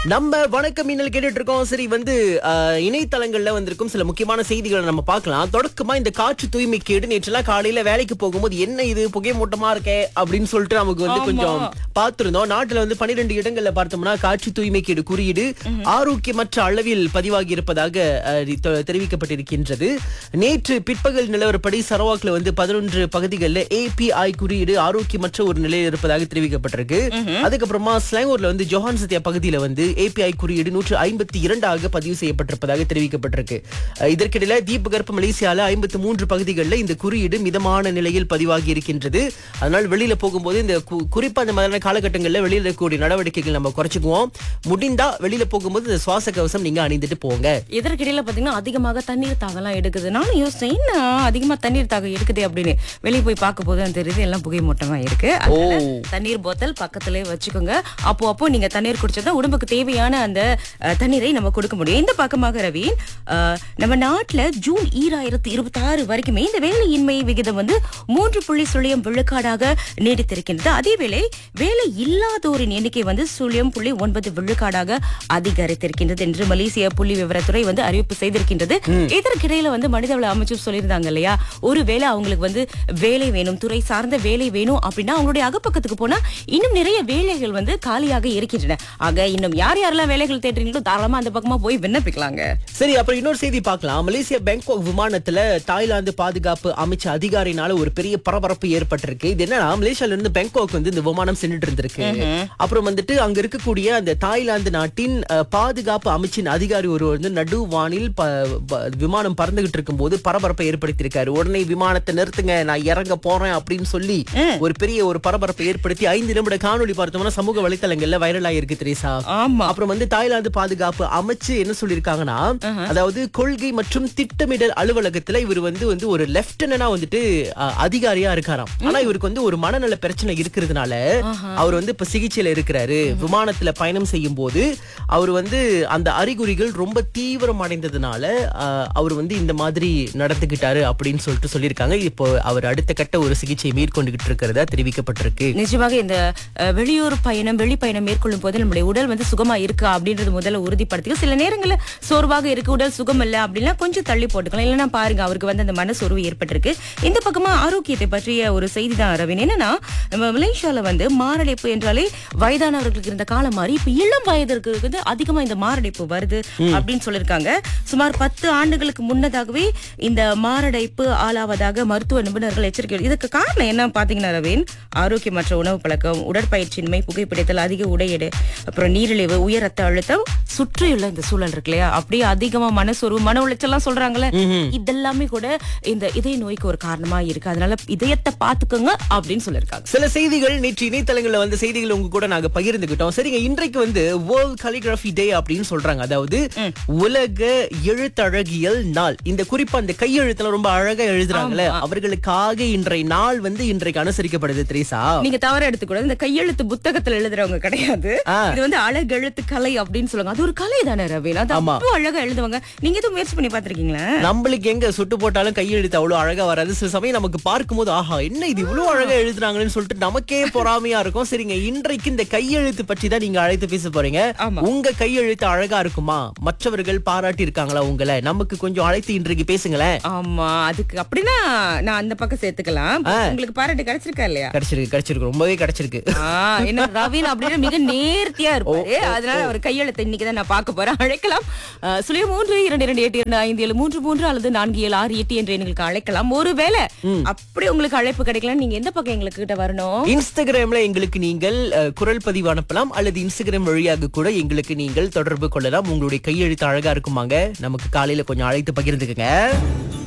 நம்ம வணக்கம் மின்னல் கேட்டுட்டு இருக்கோம் சரி வந்து அஹ், இணையதளங்கள்ல வந்திருக்கும் சில முக்கியமான செய்திகளை நம்ம பார்க்கலாம் தொடக்கமா இந்த காற்று தூய்மை கேடு நேற்றுலாம் காலையில வேலைக்கு போகும்போது என்ன இது புகை மூட்டமா இருக்கே அப்படின்னு சொல்லிட்டு நமக்கு வந்து கொஞ்சம் பார்த்திருந்தோம் நாட்டுல வந்து பன்னிரெண்டு இடங்கள்ல பார்த்தோம்னா காற்று தூய்மை கேடு குறியீடு ஆரோக்கியமற்ற அளவில் பதிவாகி இருப்பதாக அஹ், தெ- தெரிவிக்கப்பட்டிருக்கின்றது நேற்று பிற்பகல் நிலவரப்படி சரவாக்ல வந்து பதினொன்று பகுதிகளில் ஏபிஐ குறியீடு ஆரோக்கியமற்ற ஒரு நிலையில் இருப்பதாக தெரிவிக்கப்பட்டிருக்கு அதுக்கப்புறமா ஸ்லாங்கூர்ல வந்து ஜோஹான் சத்யா பகுதியில வந்து ஏபிஐ குறியீடு நூற்று ஐம்பத்தி இரண்டாக பதிவு செய்யப்பட்டிருப்பதாக தெரிவிக்கப்பட்டிருக்கு அஹ் இதற்கிடையில தீபகற்ப மலேசியால ஐம்பத்தி மூன்று பகுதிகளில் இந்த குறியீடு மிதமான நிலையில் பதிவாகி இருக்கின்றது அதனால் வெளியில போகும்போது இந்த கு- குறிப்பா அந்த மாதிரியான காலகட்டங்களில் வெளியில இருக்கக்கூடிய நடவடிக்கைகள் நம்ம குறைச்சிக்குவோம் முடிந்தா வெளியில போகும்போது இந்த சுவாச கவசம் நீங்க அணிந்துட்டு போங்க இதற்கிடையில பாத்தீங்கன்னா அதிகமாக தண்ணீர் தாகலாம் எடுக்குது நானும் யோசிச்சேன் என்ன அதிகமா தண்ணீர் தாகம் எடுக்குது அப்படின்னு வெளியே போய் பார்க்க போது தான் தெரியுது எல்லாம் புகை மூட்டமா இருக்கு அதனால தண்ணீர் போத்தல் பக்கத்திலே வச்சுக்கோங்க அப்போ அப்போ நீங்க தண்ணீர் குடிச்சா உடம்புக்கு தேவையான அந்த அஹ், தண்ணீரை நம்ம கொடுக்க முடியும் இந்த பக்கமாக ரவி அஹ், நம்ம நாட்டுல ஜூன் ஈராயிரத்தி இருபத்தி ஆறு வரைக்குமே இந்த வேலையின்மை விகிதம் வந்து மூன்று புள்ளி சுழியம் விழுக்காடாக நீடித்திருக்கின்றது அதேவேளை வேலை இல்லாதோரின் எண்ணிக்கை வந்து சுழியம் புள்ளி ஒன்பது விழுக்காடாக அதிகரித்திருக்கின்றது என்று மலேசிய புள்ளி விவரத்துறை வந்து அறிவிப்பு செய்திருக்கின்றது இதற்கிடையில வந்து மனிதவள அமைச்சர் சொல்லியிருந்தாங்க இல்லையா ஒருவேளை அவங்களுக்கு வந்து வேலை வேணும் துறை சார்ந்த வேலை வேணும் அப்படின்னா அவங்களுடைய அகப்பக்கத்துக்கு போனா இன்னும் நிறைய வேலைகள் வந்து காலியாக இருக்கின்றன ஆக இன்னும் யார் யாரெல்லாம் வேலைகள் தேடுறீங்களோ தாராளமா அந்த பக்கமா போய் விண்ணப்பிக்கலாங்க சரி அப்புறம் இன்னொரு செய்தி பார்க்கலாம் மலேசியா பேங்காக் விமானத்துல தாய்லாந்து பாதுகாப்பு அமைச்ச அதிகாரினால ஒரு பெரிய பரபரப்பு ஏற்பட்டிருக்கு இது என்னன்னா மலேசியால இருந்து பேங்காக் வந்து இந்த விமானம் சென்றுட்டு இருந்திருக்கு அப்புறம் வந்துட்டு அங்க இருக்கக்கூடிய அந்த தாய்லாந்து நாட்டின் அஹ், பாதுகாப்பு அமைச்சின் அதிகாரி ஒருவர் வந்து நடு வானில் ப- ப- விமானம் பறந்துகிட்டு இருக்கும்போது பரபரப்பை ஏற்படுத்தியிருக்காரு உடனே விமானத்தை நிறுத்துங்க நான் இறங்க போறேன் அப்படின்னு சொல்லி ஒரு பெரிய ஒரு பரபரப்பை ஏற்படுத்தி ஐந்து நிமிட காணொளி பார்த்தோம்னா சமூக வலைத்தளங்கள்ல வைரல் ஆயிருக்கு தெரியுசா ஆமா அப்புறம் வந்து தாய்லாந்து பாதுகாப்பு அமைச்சு என்ன சொல்லிருக்காங்கன்னா அதாவது கொள்கை மற்றும் திட்டமிடல் அலுவலகத்துல இவர் வந்து வந்து ஒரு லெப்டினன்டா வந்துட்டு அஹ், அதிகாரியா இருக்காராம் ஆனா இவருக்கு வந்து ஒரு மனநல பிரச்சனை இருக்கிறதுனால அவர் வந்து இப்ப சிகிச்சையில இருக்கிறாரு விமானத்துல பயணம் செய்யும் போது அவர் வந்து அந்த அறிகுறிகள் ரொம்ப தீவிரம் அடைந்ததுனால அஹ், அவர் வந்து இந்த மாதிரி நடந்துகிட்டாரு அப்படின்னு சொல்லிட்டு சொல்லியிருக்காங்க இப்போ அவர் அடுத்த கட்ட ஒரு சிகிச்சை மேற்கொண்டுகிட்டு இருக்கிறதா தெரிவிக்கப்பட்டிருக்கு நிச்சயமாக இந்த அஹ், வெளியூர் பயணம் வெளி பயணம் மேற்கொள்ளும் போது நம்முடைய உடல் வந்து சுகமா இருக்கா அப்படின்றது முதல்ல உறுதிப்படுத்திக்க சில நேரங்கள்ல சோர்வாக இருக்கு உடல் சுகம் இல்ல அப்படின்னா கொஞ்சம் தள்ளி போட்டுக்கலாம் இல்லைன்னா பாருங்க அவருக்கு வந்து அந்த மனசோர்வு ஏற்பட்டிருக்கு இந்த பக்கமா ஆரோக்கியத்தை பற்றிய ஒரு செய்தி தான் ரவின் என்னன்னா நம்ம மலேசியால வந்து மாரடைப்பு என்றாலே வயதானவர்களுக்கு இருந்த காலம் மாறி இப்ப இளம் வயதிற்கு வந்து அதிகமா இந்த மாரடைப்பு வருது அப்படின்னு சொல்லியிருக்காங்க சுமார் பத்து ஆண்டுகளுக்கு முன்னதாகவே இந்த மாரடைப்பு ஆளாவதாக மருத்துவ நிபுணர்கள் எச்சரிக்கை இதுக்கு காரணம் என்ன பாத்தீங்கன்னா ரவீன் ஆரோக்கியமற்ற உணவு பழக்கம் உடற்பயிற்சியின்மை புகைப்பிடித்தல் அதிக உடை எடை அப்புறம் நீரிழிவு உயர் ரத்த அழுத்தம் சுற்றியுள்ள இந்த சூழல் இருக்கு இல்லையா அப்படியே அதிகமா மனசோர்வு மன உளைச்சல்லாம் சொல்றாங்கல்ல இதெல்லாமே கூட இந்த இதய நோய்க்கு ஒரு காரணமா இருக்கு அதனால இதயத்தை பாத்துக்கோங்க அப்படின்னு சொல்லியிருக்காங்க சில செய்திகள் நேற்று இணையதளங்கள்ல வந்த செய்திகள் உங்க கூட நாங்க பகிர்ந்துகிட்டோம் சரிங்க இன்றைக்கு வந்து வேர்ல்ட் கலிகிராஃபி டே அப்படின்னு சொல்றாங்க அதாவது உலக எழுத்தழகியல் நாள் இந்த குறிப்பா அந்த கையெழுத்துல ரொம்ப அழகா எழுதுறாங்கல்ல அவர்களுக்காக இன்றைய நாள் வந்து இன்றைக்கு அனுசரிக்கப்படுது திரேசா நீங்க தவற எடுத்துக்கூடாது இந்த கையெழுத்து புத்தகத்துல எழுதுறவங்க கிடையாது ஆ. இது வந்து அழகு எழுத்து கலை அப்படின்னு சொல்லுவாங்க அது ஒரு கலை தானே ரவீன் அது ஆமா. அவ்வளவு அழகா எழுதுவாங்க நீங்க எதுவும் முயற்சி பண்ணி பாத்திருக்கீங்களா நம்மளுக்கு எங்க சுட்டு போட்டாலும் கையெழுத்து அவ்வளவு அழகா வராது சில சமயம் நமக்கு பார்க்கும்போது ஆஹா என்ன இது இவ்வளவு அழகா எழுதுறாங்கன்னு சொல்லிட்டு நமக்கே பொறாமையா இருக்கும் சரிங்க இன்றைக்கு இந்த கையெழுத்து பற்றி தான் நீங்க அழைத்து பேச போறீங்க ஆமா. உங்க கையெழுத்து அழகா இருக்குமா மற்றவர்கள் பாராட்டி இருக்காங்களா உங்களை நமக்கு கொஞ்சம் அழைத்து இன்றைக்கு பேசுங்களேன் ஆமா அதுக்கு அப்படின்னா நான் அந்த பக்கம் சேர்த்துக்கலாம் உங்களுக்கு பாராட்டு கிடைச்சிருக்கா இல்லையா கிடைச்சிருக்கு கிடைச்சிருக்கு ரொம்பவே கிடைச்சிருக்கு ஆ, என்ன ரவீன் அப்படின்னு மிக நேர்த்தியா இருப்பாரு அதனால அவர் கையெழுத்தை இன்னைக்கு தான் நான் பார்க்க போறேன் அழைக்கலாம் அஹ், சுழியம் மூன்று இரண்டு இரண்டு எட்டு இரண்டு ஐந்து ஏழு மூன்று மூன்று அல்லது நான்கு ஏழு ஆறு எட்டு என்று எங்களுக்கு அழைக்கலாம் ஒருவேளை அப்படி உங்களுக்கு அழைப்பு கிடைக்கலாம் நீங்க எந்த பக்கம் எங்களுக்கு கிட்ட வரணும் இன்ஸ்டாகிராம்ல எங்களுக்கு நீங்கள் அஹ், குரல் பதிவு அனுப்பலாம் அல்லது இன்ஸ்டாகிராம் வழியாக கூட எங்களுக்கு நீங்கள் தொடர்பு கொள்ளலாம் உங்களுடைய கையெழுத்து அழகா இருக்குமாங்க நமக்கு காலையில கொஞ்சம் அழைத்து பகிர்ந்துக்குங்க